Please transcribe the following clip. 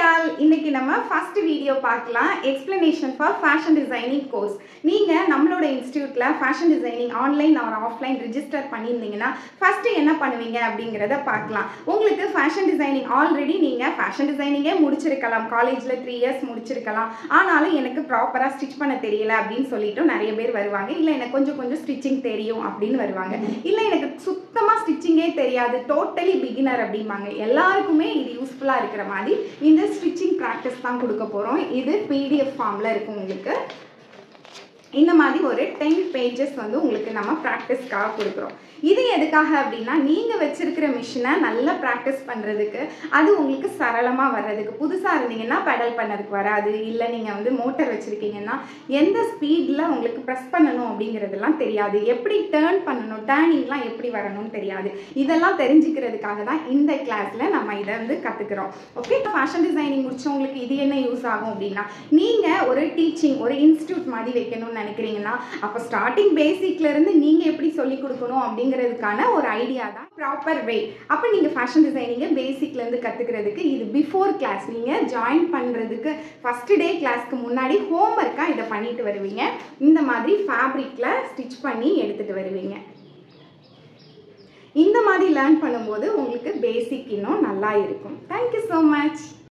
all இன்னைக்கு நம்ம first video பார்க்கலாம் explanation for fashion designing course நீங்கள் நம்மளோட இன்ஸ்டியூட்டில் fashion designing online or offline register பண்ணியிருந்தீங்கன்னா ஃபஸ்ட்டு என்ன பண்ணுவீங்க அப்படிங்கிறத பார்க்கலாம் உங்களுக்கு ஃபேஷன் டிசைனிங் ஆல்ரெடி நீங்கள் ஃபேஷன் டிசைனிங்கே முடிச்சிருக்கலாம் காலேஜில் த்ரீ இயர்ஸ் முடிச்சிருக்கலாம் ஆனாலும் எனக்கு ப்ராப்பராக ஸ்டிச் பண்ண தெரியல அப்படின்னு சொல்லிட்டு நிறைய பேர் வருவாங்க இல்லை எனக்கு கொஞ்சம் கொஞ்சம் ஸ்டிச்சிங் தெரியும் அப்படின்னு வருவாங்க இல்லை எனக்கு சுத்தமாக ஸ்டிச்சிங்கே தெரியாது டோட்டலி பிகினர் அப்படிம்பாங்க எல்லாருக்குமே இது யூஸ்ஃபுல்லாக இருக்கிற மாதிரி இந்த ஸ்டிச்சிங் ப்ராக்டிஸ் தான் கொடுக்க போகிறோம் இது பிடிஎஃப் ஃபார்மில் இருக்கும் உங்களுக்கு இந்த மாதிரி ஒரு டென் பேஜஸ் வந்து உங்களுக்கு நம்ம ப்ராக்டிஸ்க்காக கொடுக்குறோம் இது எதுக்காக அப்படின்னா நீங்கள் வச்சிருக்கிற மிஷினை நல்லா ப்ராக்டிஸ் பண்ணுறதுக்கு அது உங்களுக்கு சரளமாக வர்றதுக்கு புதுசாக இருந்தீங்கன்னா பெடல் பண்ணதுக்கு வராது இல்லை நீங்கள் வந்து மோட்டர் வச்சுருக்கீங்கன்னா எந்த ஸ்பீடில் உங்களுக்கு ப்ரெஸ் பண்ணணும் அப்படிங்கிறதெல்லாம் தெரியாது எப்படி டேர்ன் பண்ணணும் டேர்னிங்லாம் எப்படி வரணும்னு தெரியாது இதெல்லாம் தெரிஞ்சுக்கிறதுக்காக தான் இந்த கிளாஸில் நம்ம இதை வந்து கற்றுக்குறோம் ஓகே ஃபேஷன் டிசைனிங் முடிச்சவங்களுக்கு இது என்ன யூஸ் ஆகும் அப்படின்னா நீங்கள் ஒரு டீச்சிங் ஒரு இன்ஸ்டியூட் மாதிரி வைக்கணும்னு நினைக்கிறீங்கன்னா அப்போ ஸ்டார்டிங் பேசிக்லேருந்து நீங்கள் எப்படி சொல்லிக் கொடுக்கணும் அப்படிங்கிறதுக்கான ஒரு ஐடியா தான் ப்ராப்பர் வே அப்போ நீங்கள் ஃபேஷன் டிசைனிங்கை பேசிக்லேருந்து கற்றுக்கிறதுக்கு இது பிஃபோர் கிளாஸ் நீங்கள் ஜாயின் பண்ணுறதுக்கு ஃபஸ்ட்டு டே கிளாஸ்க்கு முன்னாடி ஹோம் ஒர்க்காக இதை பண்ணிட்டு வருவீங்க இந்த மாதிரி ஃபேப்ரிக்கில் ஸ்டிச் பண்ணி எடுத்துகிட்டு வருவீங்க இந்த மாதிரி லேர்ன் பண்ணும்போது உங்களுக்கு பேசிக் இன்னும் நல்லா இருக்கும் தேங்க்யூ ஸோ மச்